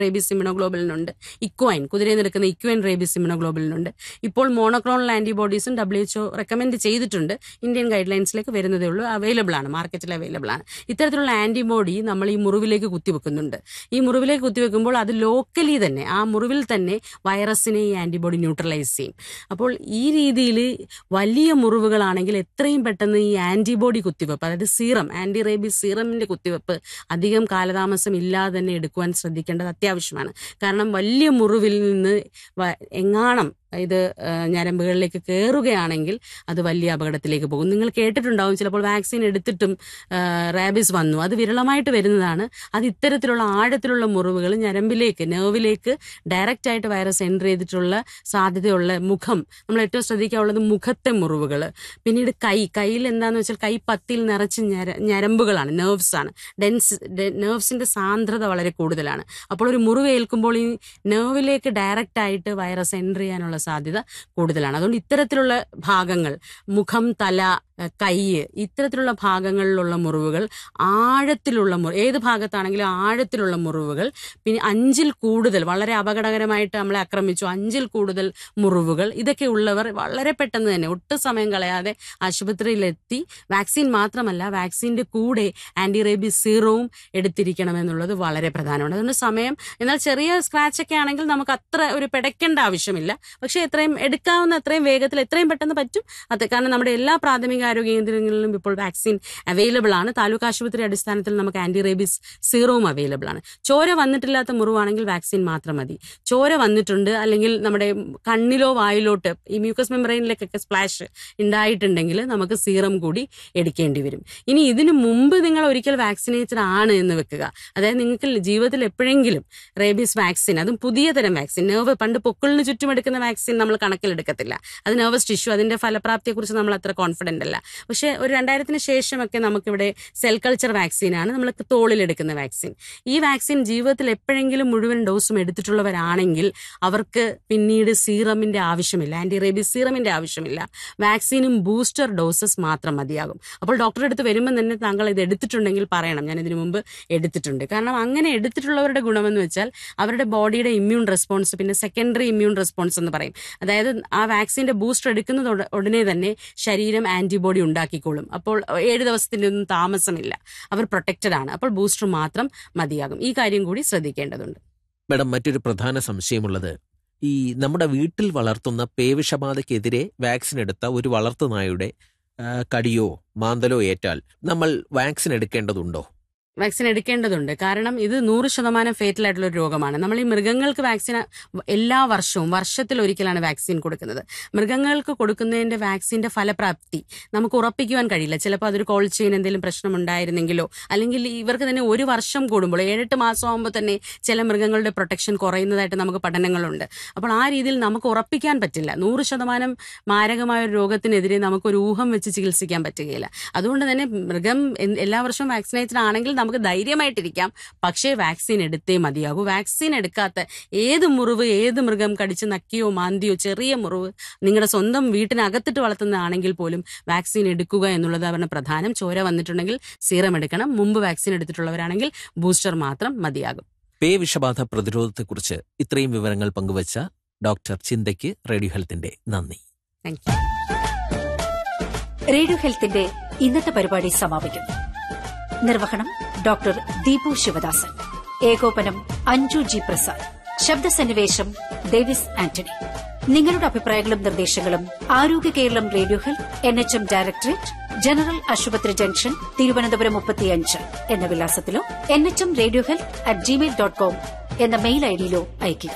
rabies ഇമ്യൂണോഗ്ലോബലിനുണ്ട് equine കുതിരയിൽ നിൽക്കുന്ന equine rabies ഇമ്യൂണോഗ്ലോബലിനുണ്ട് ഇപ്പോൾ മോണോക്ലോണൽ ആന്റിബോഡീസും ഡബ്ല്യു എച്ച്ഒ റെക്കമെൻഡ് ചെയ്തിട്ടുണ്ട് ഇന്ത്യൻ ഗൈഡ് ലൈൻസിലേക്ക് വരുന്നതേ ഉള്ളൂ അവൈലബിൾ ആണ് മാർക്കറ്റിൽ അവൈലബിൾ ആണ് ഇത്തരത്തിലുള്ള ആന്റിബോഡി നമ്മൾ ഈ മുറിവിലേക്ക് കുത്തിവെക്കുന്നുണ്ട് ഈ മുറിവിലേക്ക് കുത്തിവെക്കുമ്പോൾ അത് ലോക്കലി തന്നെ ആ മുറിവിൽ തന്നെ വൈറസിനെ ഈ ആന്റിബോഡി ന്യൂട്രലൈസ് ചെയ്യും അപ്പോൾ ഈ രീതിയിൽ വലിയ മുറിവുകളാണെങ്കിൽ എത്രയും പെട്ടെന്ന് ഈ ആന്റിബോഡി കുത്തിവെപ്പ് അതായത് സീറം ആന്റി റേബീസ് സീറമിന്റെ കുത്തിവെപ്പ് അധികം കാലതാമസം ഇല്ലാതെ തന്നെ എടുക്കുവാൻ ശ്രദ്ധിക്കേണ്ടത് അത്യാവശ്യമാണ് കാരണം വലിയ മുറിവിൽ നിന്ന് വ- എങ്ങാണം ഇത് ആ, ഞരമ്പുകളിലേക്ക് കയറുകയാണെങ്കിൽ അത് വലിയ അപകടത്തിലേക്ക് പോകും നിങ്ങൾ കേട്ടിട്ടുണ്ടാവും ചിലപ്പോൾ വാക്സിൻ എടുത്തിട്ടും റാബിസ് വന്നു അത് വിരളമായിട്ട് വരുന്നതാണ് അത് ഇത്തരത്തിലുള്ള ആഴത്തിലുള്ള മുറിവുകൾ ഞരമ്പിലേക്ക് നെർവിലേക്ക് ഡയറക്റ്റ് ആയിട്ട് വൈറസ് എൻ്റർ ചെയ്തിട്ടുള്ള സാധ്യതയുള്ള മുഖം നമ്മൾ ഏറ്റവും ശ്രദ്ധിക്കാനുള്ളത് മുഖത്തെ മുറിവുകൾ പിന്നീട് കൈ കയ്യിൽ എന്താന്ന് വെച്ചാൽ കൈ പത്തിയിൽ നിറച്ച് ഞര ഞരമ്പുകളാണ് നെർവ്സ് ആണ് ഡെൻസ് നെർവ്സിന്റെ സാന്ദ്രത വളരെ കൂടുതലാണ് അപ്പോൾ ഒരു മുറിവ് ഏൽക്കുമ്പോൾ ഈ നെർവിലേക്ക് ഡയറക്റ്റ് ആയിട്ട് വൈറസ് എൻ്റർ ചെയ്യാനുള്ള സാധ്യത കൂടുതലാണ് അതുകൊണ്ട് ഇത്തരത്തിലുള്ള ഭാഗങ്ങൾ മുഖം തല ഏഹ് കൈ ഇത്തരത്തിലുള്ള ഭാഗങ്ങളിലുള്ള മുറിവുകൾ ആഴത്തിലുള്ള മുറി ഏത് ഭാഗത്താണെങ്കിലും ആഴത്തിലുള്ള മുറിവുകൾ പിന്നെ അഞ്ചിൽ കൂടുതൽ വളരെ അപകടകരമായിട്ട് നമ്മളെ ആക്രമിച്ചു അഞ്ചിൽ കൂടുതൽ മുറിവുകൾ ഇതൊക്കെ ഉള്ളവർ വളരെ പെട്ടെന്ന് തന്നെ ഒട്ടും സമയം കളയാതെ ആശുപത്രിയിലെത്തി വാക്സിൻ മാത്രമല്ല വാക്സിന്റെ കൂടെ ആന്റി റേബീസ് സീറോവും എടുത്തിരിക്കണമെന്നുള്ളത് വളരെ പ്രധാനമാണ് അതുകൊണ്ട് സമയം എന്നാൽ ചെറിയ സ്ക്രാച്ച് ഒക്കെ ആണെങ്കിൽ നമുക്ക് അത്ര ഒരു പിടയ്ക്കേണ്ട ആവശ്യമില്ല പക്ഷേ എത്രയും എടുക്കാവുന്ന അത്രയും വേഗത്തിൽ എത്രയും പെട്ടെന്ന് പറ്റും അത് കാരണം നമ്മുടെ എല്ലാ പ്രാഥമിക ആരോഗ്യ കേന്ദ്രങ്ങളിലും ഇപ്പോൾ വാക്സിൻ അവൈലബിൾ ആണ് താലൂക്ക് ആശുപത്രി അടിസ്ഥാനത്തിൽ നമുക്ക് ആന്റി റേബീസ് സീറോവും അവൈലബിൾ ആണ് ചോര വന്നിട്ടില്ലാത്ത മുറിവാണെങ്കിൽ വാക്സിൻ മാത്രം മതി ചോര വന്നിട്ടുണ്ട് അല്ലെങ്കിൽ നമ്മുടെ കണ്ണിലോ വായിലോട്ട് ഈ മ്യൂക്കസ് മെമ്പറൈനിലേക്കൊക്കെ സ്പ്ലാഷ് ഉണ്ടായിട്ടുണ്ടെങ്കിൽ നമുക്ക് സീറം കൂടി എടുക്കേണ്ടി വരും ഇനി ഇതിനു മുമ്പ് നിങ്ങൾ ഒരിക്കൽ വാക്സിനേറ്റഡ് ആണ് എന്ന് വെക്കുക അതായത് നിങ്ങൾക്ക് ജീവിതത്തിൽ എപ്പോഴെങ്കിലും റേബീസ് വാക്സിൻ അതും പുതിയ തരം വാക്സിൻ നെർവ് പണ്ട് പൊക്കിളിന് ചുറ്റും എടുക്കുന്ന വാക്സിൻ നമ്മൾ കണക്കിലെടുക്കത്തില്ല അത് നെർവസ് ടിഷ്യൂ അതിന്റെ ഫലപ്രാപ്തിയെക്കുറിച്ച് നമ്മൾ അത്ര കോൺഫിഡന്റ് അല്ല പക്ഷെ ഒരു രണ്ടായിരത്തിന് ശേഷമൊക്കെ നമുക്കിവിടെ സെൽ കൾച്ചർ വാക്സിനാണ് നമ്മൾ തോളിലെടുക്കുന്ന വാക്സിൻ ഈ വാക്സിൻ ജീവിതത്തിൽ എപ്പോഴെങ്കിലും മുഴുവൻ ഡോസും എടുത്തിട്ടുള്ളവരാണെങ്കിൽ അവർക്ക് പിന്നീട് സീറമിന്റെ ആവശ്യമില്ല ആന്റി റേബീസ് സീറമിന്റെ ആവശ്യമില്ല വാക്സിനും ബൂസ്റ്റർ ഡോസസ് മാത്രം മതിയാകും അപ്പോൾ ഡോക്ടറെ അടുത്ത് വരുമ്പോൾ തന്നെ താങ്കൾ ഇത് എടുത്തിട്ടുണ്ടെങ്കിൽ പറയണം ഞാൻ ഇതിനു മുമ്പ് എടുത്തിട്ടുണ്ട് കാരണം അങ്ങനെ എടുത്തിട്ടുള്ളവരുടെ ഗുണമെന്ന് വെച്ചാൽ അവരുടെ ബോഡിയുടെ ഇമ്മ്യൂൺ റെസ്പോൺസ് പിന്നെ സെക്കൻഡറി ഇമ്മ്യൂൺ റെസ്പോൺസ് എന്ന് പറയും അതായത് ആ വാക്സിന്റെ ബൂസ്റ്റർ എടുക്കുന്നത് ഉട- ഉടനെ തന്നെ ശരീരം ആന്റിബോഡി ഉണ്ടാക്കിക്കോളും അപ്പോൾ ഏഴ് ദിവസത്തിന്റെ ഒന്നും താമസമില്ല അവർ പ്രൊട്ടക്റ്റഡ് ആണ് അപ്പോൾ ബൂസ്റ്റർ മാത്രം മതിയാകും ഈ കാര്യം കൂടി ശ്രദ്ധിക്കേണ്ടതുണ്ട് മാഡം മറ്റൊരു പ്രധാന സംശയമുള്ളത് ഈ നമ്മുടെ വീട്ടിൽ വളർത്തുന്ന പേവിഷബാധയ്ക്കെതിരെ വാക്സിൻ എടുത്ത ഒരു വളർത്തുനായുടെ ആ, കടിയോ മാന്തലോ ഏറ്റാൽ നമ്മൾ വാക്സിൻ എടുക്കേണ്ടതുണ്ടോ വാക്സിൻ എടുക്കേണ്ടതുണ്ട് കാരണം ഇത് നൂറ് ശതമാനം ഫേറ്റൽ ആയിട്ടുള്ള ഒരു രോഗമാണ് നമ്മൾ ഈ മൃഗങ്ങൾക്ക് വാക്സിൻ എല്ലാ വർഷവും വർഷത്തിൽ ഒരിക്കലാണ് വാക്സിൻ കൊടുക്കുന്നത് മൃഗങ്ങൾക്ക് കൊടുക്കുന്നതിന്റെ വാക്സിന്റെ ഫലപ്രാപ്തി നമുക്ക് ഉറപ്പിക്കുവാൻ കഴിയില്ല ചിലപ്പോൾ അതൊരു കോൾ ചെയിൻ എന്തെങ്കിലും പ്രശ്നമുണ്ടായിരുന്നെങ്കിലോ അല്ലെങ്കിൽ ഇവർക്ക് തന്നെ ഒരു വർഷം കൂടുമ്പോൾ ഏഴെട്ട് മാസം ആകുമ്പോൾ തന്നെ ചില മൃഗങ്ങളുടെ പ്രൊട്ടക്ഷൻ കുറയുന്നതായിട്ട് നമുക്ക് പഠനങ്ങളുണ്ട് അപ്പോൾ ആ രീതിയിൽ നമുക്ക് ഉറപ്പിക്കാൻ പറ്റില്ല നൂറ് ശതമാനം മാരകമായ ഒരു രോഗത്തിനെതിരെ നമുക്കൊരു ഊഹം വെച്ച് ചികിത്സിക്കാൻ പറ്റുകയില്ല അതുകൊണ്ട് തന്നെ മൃഗം എൻ- എല്ലാ വർഷവും വാക്സിനേറ്റഡ് ആണെങ്കിൽ നമുക്ക് ധൈര്യമായിട്ടിരിക്കാം പക്ഷേ വാക്സിൻ എടുത്തേ മതിയാകൂ വാക്സിൻ എടുക്കാത്ത ഏത് മുറിവ് ഏത് മൃഗം കടിച്ച് നക്കിയോ മാന്തിയോ ചെറിയ മുറിവ് നിങ്ങളുടെ സ്വന്തം വീട്ടിനകത്തിട്ട് വളർത്തുന്നതാണെങ്കിൽ പോലും വാക്സിൻ എടുക്കുക എന്നുള്ളത് അവരുടെ പ്രധാനം ചോര വന്നിട്ടുണ്ടെങ്കിൽ സീറം എടുക്കണം മുമ്പ് വാക്സിൻ എടുത്തിട്ടുള്ളവരാണെങ്കിൽ ബൂസ്റ്റർ മാത്രം മതിയാകും പേവിഷബാധ പ്രതിരോധത്തെക്കുറിച്ച് ഇത്രയും വിവരങ്ങൾ പങ്കുവച്ച ഡോക്ടർ ചിന്തയ്ക്ക് റേഡിയോ ഹെൽത്തിന്റെ നന്ദി താങ്ക് യു റേഡിയോ ഹെൽത്തിന്റെ ഇന്നത്തെ പരിപാടി സമാപിക്കുന്നു നിർവഹണം ഡോക്ടർ ദീപു ശിവദാസൻ ഏകോപനം അഞ്ജു ജി പ്രസാദ് ശബ്ദസന്നിവേശം ഡേവിസ് ആന്റണി നിങ്ങളുടെ അഭിപ്രായങ്ങളും നിർദ്ദേശങ്ങളും Arogya Keralam radio health N H M directorate general ആശുപത്രി ജംഗ്ഷൻ തിരുവനന്തപുരം മുപ്പത്തിയഞ്ച് എന്ന വിലാസത്തിലോ N H M radio health at Gmail dot com എന്ന മെയിൽ ഐഡിയിലോ അയയ്ക്കുക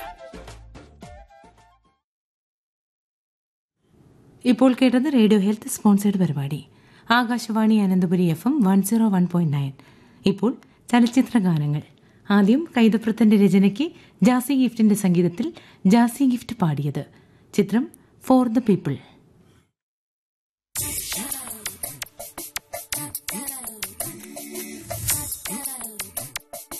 ഇപ്പോൾ കേട്ടത് റേഡിയോ ഹെൽത്ത് സ്പോൺസേഡ് പരിപാടി Akashvani Ananthapuri F M one zero one point nine ഇപ്പോൾ ചലച്ചിത്ര ഗാനങ്ങൾ ആദ്യം കൈതപ്രത്തന്റെ രചനയ്ക്ക് ജാസി ഗിഫ്റ്റിന്റെ സംഗീതത്തിൽ ജാസി ഗിഫ്റ്റ് പാടിയത് ചിത്രം ഫോർ ദ പീപ്പിൾ